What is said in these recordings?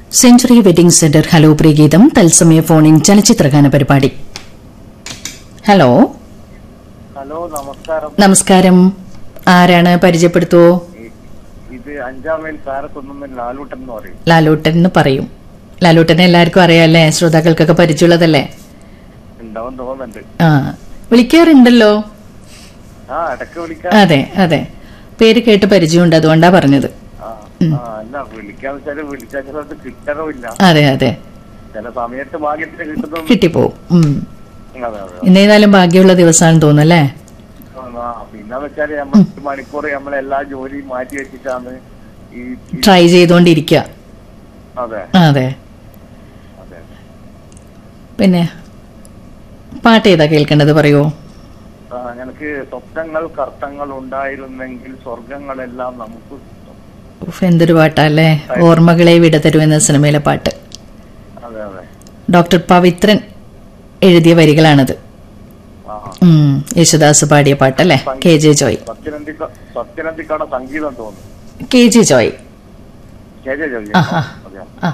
Century Wedding Centre hello പ്രിയഗീതം തത്സമയ ഫോണിൻ ചലച്ചിത്രഗാന പരിപാടി ഹലോ ഹലോ നമസ്കാരം നമസ്കാരം ആരാണ് പരിചയപ്പെടുത്തുവോ ഇ- ഇത് അഞ്ചാം മൈൽ കാരക്കുന്നുമ്മൻ ലാലൂട്ടൻ എന്ന് പറയും ലാലൂട്ടൻ എന്ന് പറയും ലാലൂട്ടനെ എല്ലാവർക്കും അറിയാല്ലേ ശ്രോതാക്കൾക്കൊക്കെ പരിചയമുള്ളതല്ലേ ഉണ്ടാവും തോന്നുന്നുണ്ട് ആ വിളിക്കാറുണ്ടല്ലോ ആ ഇടയ്ക്ക് വിളിക്കാൻ അതെ അതെ പേര് കേട്ട് പരിചയമുണ്ട് അതുകൊണ്ടാ പറഞ്ഞത് ആ ആ, അല്ല വിളിക്കാന്ന് വെച്ചാല് വിളിച്ച ചിലത് കിട്ടണമില്ല അതെ അതെ ചില സമയത്ത് ഭാഗ്യത്തിന് കിട്ടുന്നു കിട്ടിപ്പോവും ഉം. അതെ അതെ ഇന്നേതായാലും ഭാഗ്യമുള്ള ദിവസമാണെന്ന് തോന്നുന്നല്ലേ ആ പിന്നെ വെച്ചാല് നമ്മൾ ഒരു മണിക്കൂർ നമ്മളെല്ലാ ജോലിയും മാറ്റി വെച്ചിട്ടാണ് ഈ ഈ- ട്രൈ ചെയ്തുകൊണ്ടിരിക്കുക അതെ അതെ അതെ പിന്നെ പാട്ട് ഏതാ കേൾക്കേണ്ടത് പറയുമോ ആ, ഞങ്ങൾക്ക് സ്വപ്നങ്ങൾ കർത്തങ്ങൾ ഉണ്ടായിരുന്നെങ്കിൽ സ്വർഗങ്ങളെല്ലാം നമുക്ക് ഉഫ്, എന്തൊരു പാട്ടല്ലേ ഓർമ്മകളെ വിട തരൂ എന്ന സിനിമയിലെ പാട്ട് അതെ അതെ ഡോക്ടർ പവിത്രൻ എഴുതിയ വരികളാണത് ആ ഉം, യേശുദാസ് പാടിയ പാട്ടല്ലേ കെ ജെ ജോയ് സത്യനന്ദിക്ക സത്യനന്ദിക്കാണ് സംഗീതം തോന്നുന്നു K J Joy K J ജോലി ആഹാ. ആ.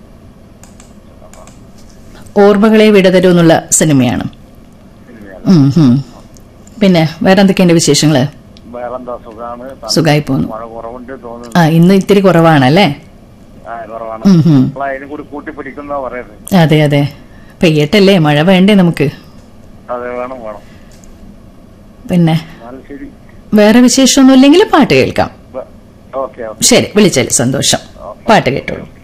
ഓർമ്മകളെ വിട തരൂ എന്നുള്ള സിനിമയാണ് ഉം, ഉം. പിന്നെ വേറെ എന്തൊക്കെയുണ്ട് വിശേഷങ്ങള് വേറെന്താ സുഖാണ് സുഖായി പോകുന്നു മഴ കുറവുണ്ട് തോന്നുന്നു ആ ഇന്ന് ഇത്തിരി കുറവാണല്ലേ ആ കുറവാണ് ഉം, ഉം. നമ്മൾ അതിനും കൂടി കൂട്ടി പിടിക്കുന്ന പറയുന്നത് അതെ അതെ പെയ്യട്ടല്ലേ മഴ വേണ്ടേ നമുക്ക് അതെ വേണം വേണം പിന്നെ എന്നാലും ശരി വേറെ വിശേഷമൊന്നും ഇല്ലെങ്കിൽ പാട്ട് കേൾക്കാം ഓക്കെ ഓക്കെ ശരി വിളിച്ചാൽ സന്തോഷം പാട്ട് കേട്ടോളൂ